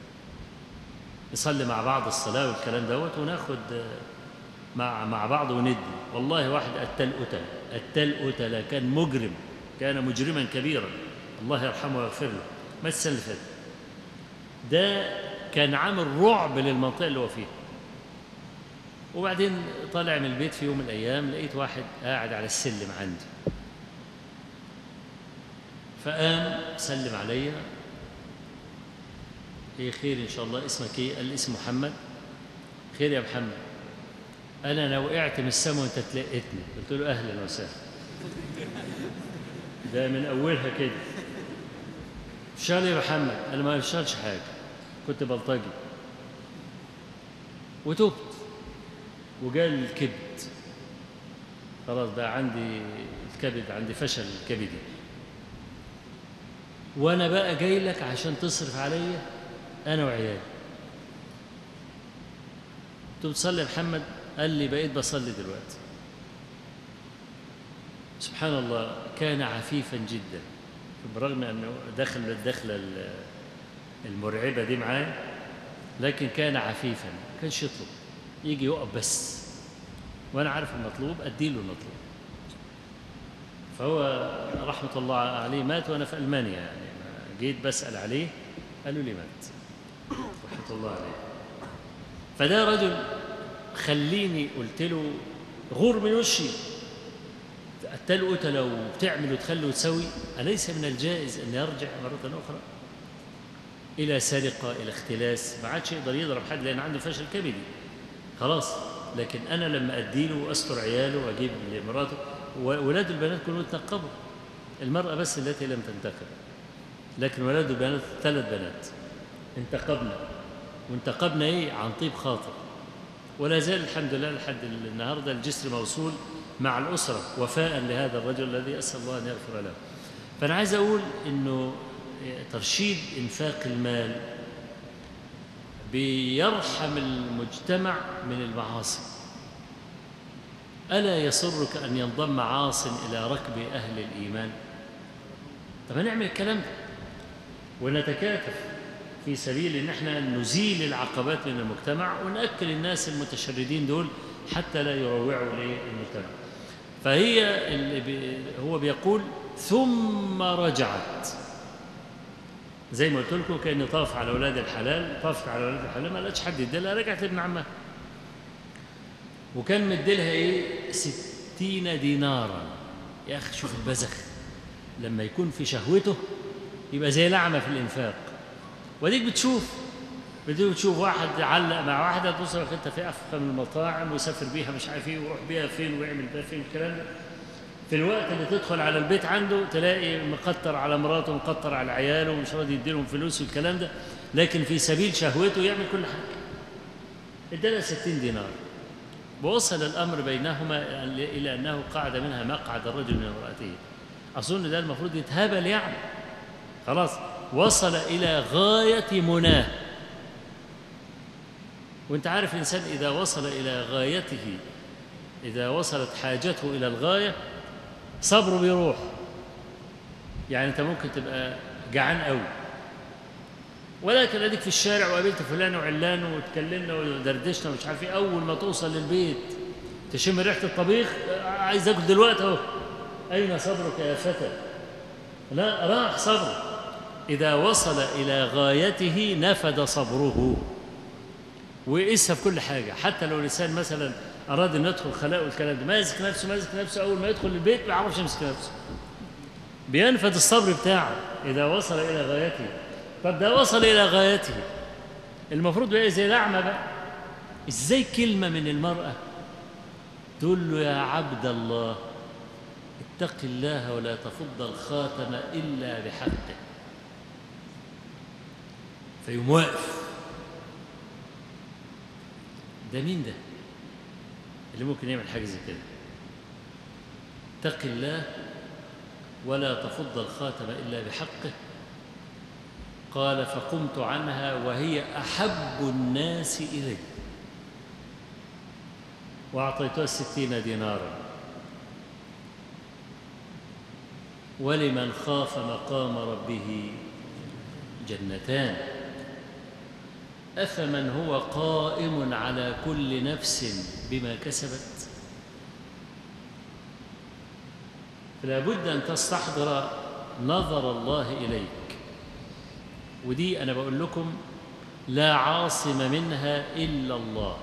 نصلي مع بعض الصلاه والكلام دوت وناخد آه، مع مع بعض وندي والله واحد قتل قتل قتل قتل كان مجرم كان مجرما كبيرا الله يرحمه ويغفر له ما السنه اللي فاتت ده كان عامل رعب للمنطقه اللي هو فيها وبعدين طالع من البيت في يوم من الايام لقيت واحد قاعد على السلم عندي فقام سلم عليا ايه خير ان شاء الله اسمك ايه قال لي اسم محمد خير يا محمد قال انا وقعت من السما وانت تلقيتني قلت له اهلا وسهلا ده من اولها كده شال يا محمد انا ما بشتغلش حاجه كنت بلطجي وتبت وجال الكبد خلاص بقى عندي الكبد عندي فشل كبدي وانا بقى جاي لك عشان تصرف عليا انا وعيالي قلت له بتصلي يا محمد قال لي بقيت بصلي دلوقتي سبحان الله كان عفيفا جدا بالرغم انه دخل الدخله ال- المرعبه دي معاه لكن كان عفيفا ما كانش يطلب يجي يقف بس وانا عارف المطلوب ادي له المطلوب فهو رحمه الله عليه مات وانا في المانيا يعني جيت بسال عليه قالوا لي مات رحمه الله عليه فده رجل خليني قلت له غور من وشي قتل قتله وبتعمل وتخلي وتسوي أليس من الجائز أن يرجع مرة أخرى إلى سرقة إلى اختلاس ما عادش يقدر يضرب حد لأن عنده فشل كبدي خلاص لكن أنا لما أديله وأستر عياله وأجيب لمراته وولاد البنات كلهم يتنقبوا المرأة بس التي لم تنتقب لكن ولاد البنات ثلاث بنات انتقبنا وانتقبنا إيه عن طيب خاطر ولا زال الحمد لله لحد النهارده الجسر موصول مع الأسرة وفاء لهذا الرجل الذي أسأل الله أن يغفر له فأنا عايز أقول إنه ترشيد إنفاق المال بيرحم المجتمع من المعاصي ألا يسرك أن ينضم عاص إلى ركب أهل الإيمان طب نعمل الكلام ده ونتكاتف في سبيل ان احنا نزيل العقبات من المجتمع ونأكل الناس المتشردين دول حتى لا يروعوا للمجتمع فهي اللي بي هو بيقول ثم رجعت زي ما قلت لكم كان طاف على اولاد الحلال طافت على اولاد الحلال ما لقتش حد يديلها رجعت لابن عمها وكان مديلها ايه ستين دينارا يا اخي شوف البذخ لما يكون في شهوته يبقى زي لعمه في الانفاق وديك بتشوف بديك بتشوف واحد علق مع واحده تبص لك انت في افخم المطاعم ويسافر بيها مش عارف ايه ويروح بيها فين ويعمل بيها فين الكلام ده في الوقت اللي تدخل على البيت عنده تلاقي مقطر على مراته ومقطر على عياله ومش راضي يديلهم فلوس والكلام ده لكن في سبيل شهوته يعمل كل حاجه ادالها 60 دينار ووصل الامر بينهما الى انه قعد منها مقعد الرجل من امراته اظن ده المفروض يتهابل يعني خلاص وصل إلى غاية مناه وانت عارف الإنسان إذا وصل إلى غايته إذا وصلت حاجته إلى الغاية صبره بيروح يعني انت ممكن تبقى جعان قوي ولكن اديك في الشارع وقابلت فلان وعلان واتكلمنا ودردشنا ومش عارف ايه اول ما توصل للبيت تشم ريحه الطبيخ عايز اكل دلوقتي اهو اين صبرك يا فتى لا راح صبره اذا وصل الى غايته نفد صبره ويقيسها في كل حاجه حتى لو الانسان مثلا اراد ان يدخل خلاء والكلام ده ماسك نفسه ماسك نفسه اول ما يدخل البيت ما يعرفش يمسك نفسه بينفد الصبر بتاعه اذا وصل الى غايته طب ده وصل الى غايته المفروض بقى زي الاعمى بقى ازاي كلمه من المراه تقول له يا عبد الله اتق الله ولا تفض الخاتم الا بحقه فيقوم واقف ده مين ده اللي ممكن يعمل حاجه زي كده اتق الله ولا تفض الخاتم الا بحقه قال فقمت عنها وهي احب الناس الي واعطيتها الستين دينارا ولمن خاف مقام ربه جنتان افمن هو قائم على كل نفس بما كسبت فلا بد ان تستحضر نظر الله اليك ودي انا بقول لكم لا عاصم منها الا الله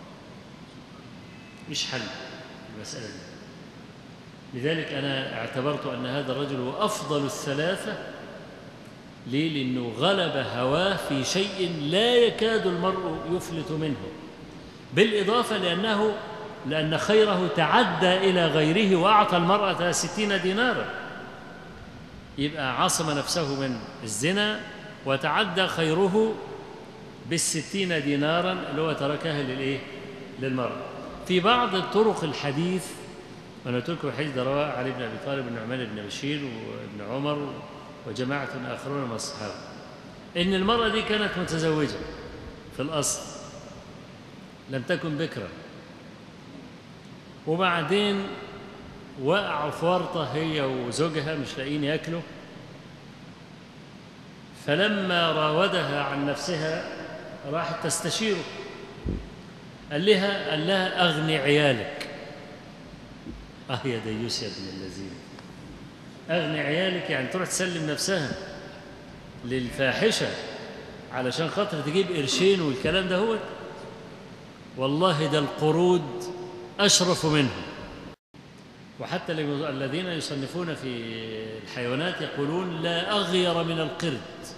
مش حل المساله دي لذلك انا اعتبرت ان هذا الرجل هو افضل الثلاثه ليه لانه غلب هواه في شيء لا يكاد المرء يفلت منه بالاضافه لانه لان خيره تعدى الى غيره واعطى المراه ستين دينارا يبقى عصم نفسه من الزنا وتعدى خيره بالستين دينارا اللي هو تركها للايه للمرأة في بعض طرق الحديث أنا قلت لكم الحديث ده رواه علي بن أبي طالب والنعمان بن بشير وابن عمر وجماعة آخرون من الصحابة إن المرأة دي كانت متزوجة في الأصل لم تكن بكرا وبعدين وقعوا في ورطة هي وزوجها مش لاقيين ياكلوا فلما راودها عن نفسها راحت تستشيره قال لها قال لها أغني عيالك أه يا ديوس يا ابن الذين أغني عيالك يعني تروح تسلم نفسها للفاحشة علشان خاطر تجيب قرشين والكلام ده هو والله ده القرود أشرف منه وحتى الذين يصنفون في الحيوانات يقولون لا أغير من القرد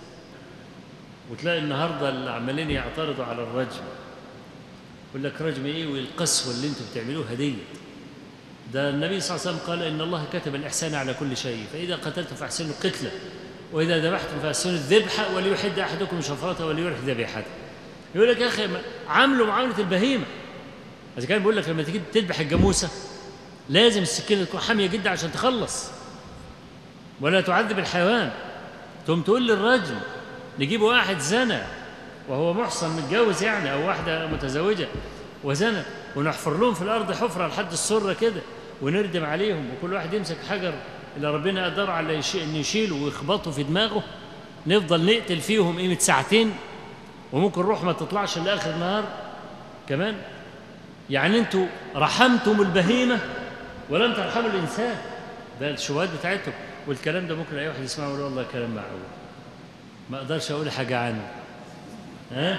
وتلاقي النهارده اللي عمالين يعترضوا على الرجم يقول لك رجم ايه والقسوه اللي انتم بتعملوها دي ده النبي صلى الله عليه وسلم قال ان الله كتب الاحسان على كل شيء فاذا قتلتم فاحسنوا القتله واذا ذبحتم فاحسنوا الذبح وليحد احدكم شفرته وليرح ذبيحته يقول لك يا اخي عاملوا معامله البهيمه اذا كان بيقول لك لما تيجي تذبح الجاموسه لازم السكينه تكون حاميه جدا عشان تخلص ولا تعذب الحيوان تقوم تقول للرجل نجيب واحد زنى وهو محصن متجوز يعني او واحده متزوجه وزنى ونحفر لهم في الارض حفره لحد السره كده ونردم عليهم وكل واحد يمسك حجر اللي ربنا قدر على ان يشيله ويخبطه في دماغه نفضل نقتل فيهم قيمه ساعتين وممكن الروح ما تطلعش لاخر النهار كمان يعني انتوا رحمتم البهيمه ولم ترحموا الانسان ده الشبهات بتاعتهم والكلام ده ممكن اي واحد يسمعه يقول والله كلام معقول ما اقدرش اقول حاجه عنه ها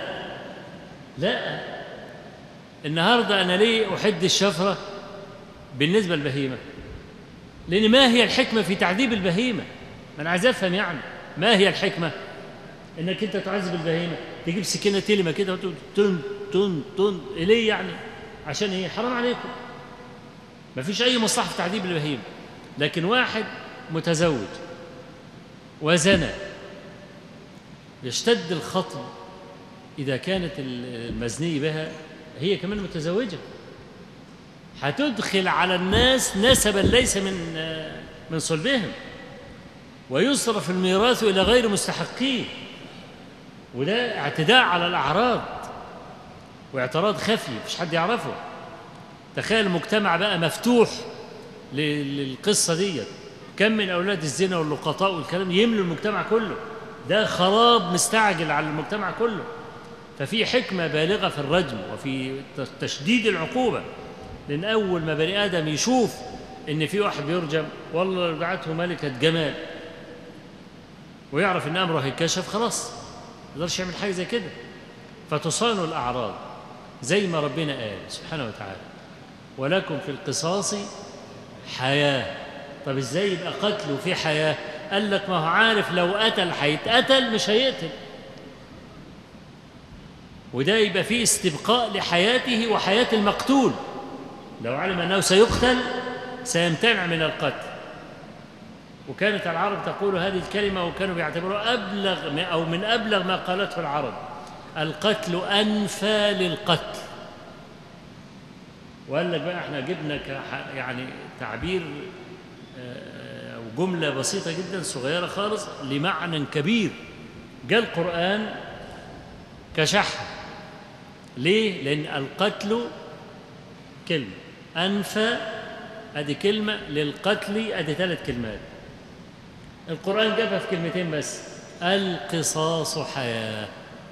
لا النهارده انا ليه احد الشفره بالنسبه للبهيمه لان ما هي الحكمه في تعذيب البهيمه ما انا عايز افهم يعني ما هي الحكمه انك انت تعذب البهيمه تجيب سكينه تلمه كده وتقول تن تن تن ليه يعني عشان ايه حرام عليكم ما فيش اي مصلحه في تعذيب البهيمه لكن واحد متزوج وزنى يشتد الخطب إذا كانت المزني بها هي كمان متزوجة هتدخل على الناس نسبا ليس من من صلبهم ويصرف الميراث إلى غير مستحقيه وده اعتداء على الأعراض واعتراض خفي مفيش حد يعرفه تخيل المجتمع بقى مفتوح ل- للقصة دي كم من أولاد الزنا واللقطاء والكلام يملوا المجتمع كله ده خراب مستعجل على المجتمع كله ففي حكمة بالغة في الرجم وفي ت- تشديد العقوبة لأن أول ما بني آدم يشوف إن في واحد بيرجم والله رجعته ملكة جمال ويعرف إن أمره هيتكشف خلاص ما يقدرش يعمل حاجة زي كده فتصان الأعراض زي ما ربنا قال سبحانه وتعالى ولكم في القصاص حياة طب ازاي يبقى قتل وفي حياة قال لك ما هو عارف لو قتل هيتقتل مش هيقتل وده يبقى فيه استبقاء لحياته وحياة المقتول لو علم أنه سيقتل سيمتنع من القتل وكانت العرب تقول هذه الكلمة وكانوا بيعتبروها أبلغ ما- أو من أبلغ ما قالته العرب القتل أنفى للقتل وقال لك بقى احنا جبنا كح- يعني تعبير آه، أو جملة بسيطة جدا صغيرة خالص لمعنى كبير جاء القرآن كشحة ليه؟ لأن القتل كلمة أنفى أدي كلمة للقتل أدي ثلاث كلمات القرآن جابها في كلمتين بس القصاص حياة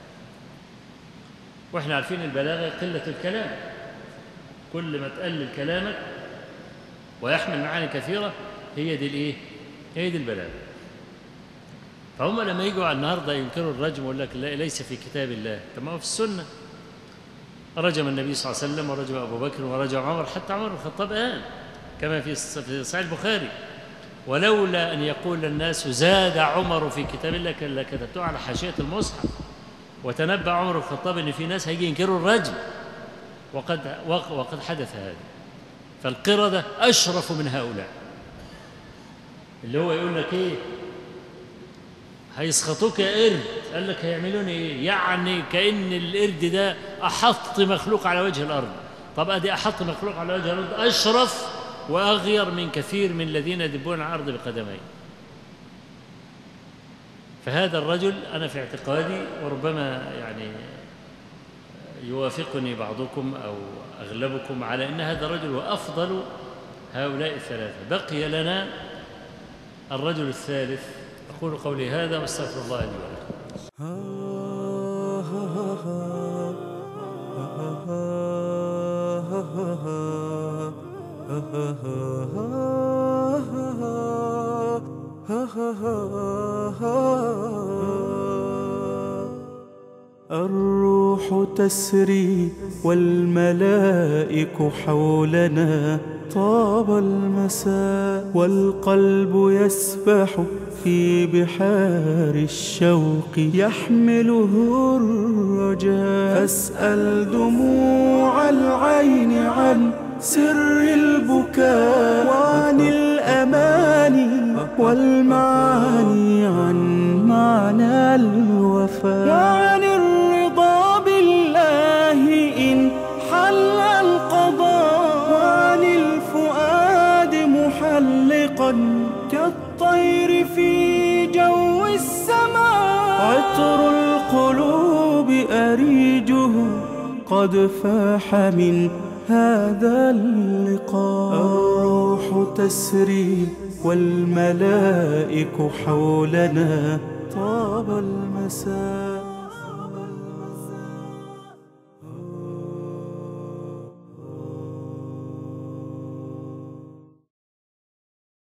واحنا عارفين البلاغة قلة الكلام كل ما تقلل كلامك ويحمل معاني كثيرة هي دي الايه؟ هي دي البلاغة فهم لما يجوا على النهارده ينكروا الرجم ويقول لك لا ليس في كتاب الله طب ما هو في السنة رجم النبي صلى الله عليه وسلم ورجم أبو بكر ورجم عمر حتى عمر بن الخطاب قال كما في في صحيح البخاري ولولا أن يقول الناس زاد عمر في كتاب الله كان لكتبته على حاشية المصحف وتنبأ عمر بن الخطاب أن في ناس هيجي ينكروا الرجم وقد وقد حدث هذا فالقردة أشرف من هؤلاء اللي هو يقول لك إيه هيسخطوك يا قرد قال لك هيعملون ايه يعني كأن القرد ده أحط مخلوق على وجه الأرض طب أدي أحط مخلوق على وجه الأرض أشرف وأغير من كثير من الذين يدبون على الأرض بقدميه فهذا الرجل أنا في اعتقادي وربما يعني يوافقني بعضكم أو أغلبكم على أن هذا الرجل هو أفضل هؤلاء الثلاثة بقي لنا الرجل الثالث أقول قولي هذا واستغفر الله لي ولكم الروح تسري والملائك حولنا طاب المساء والقلب يسبح في بحار الشوق يحمله الرجاء فاسأل دموع العين عن سر البكاء وعن الأماني والمعاني عن معنى الوفاء وعن الرضا بالله إن حل القضاء وعن الفؤاد محلقا كالطير في جو السماء عطر القلوب أريجه قد فاح من هذا اللقاء الروح تسري والملائك حولنا طاب المساء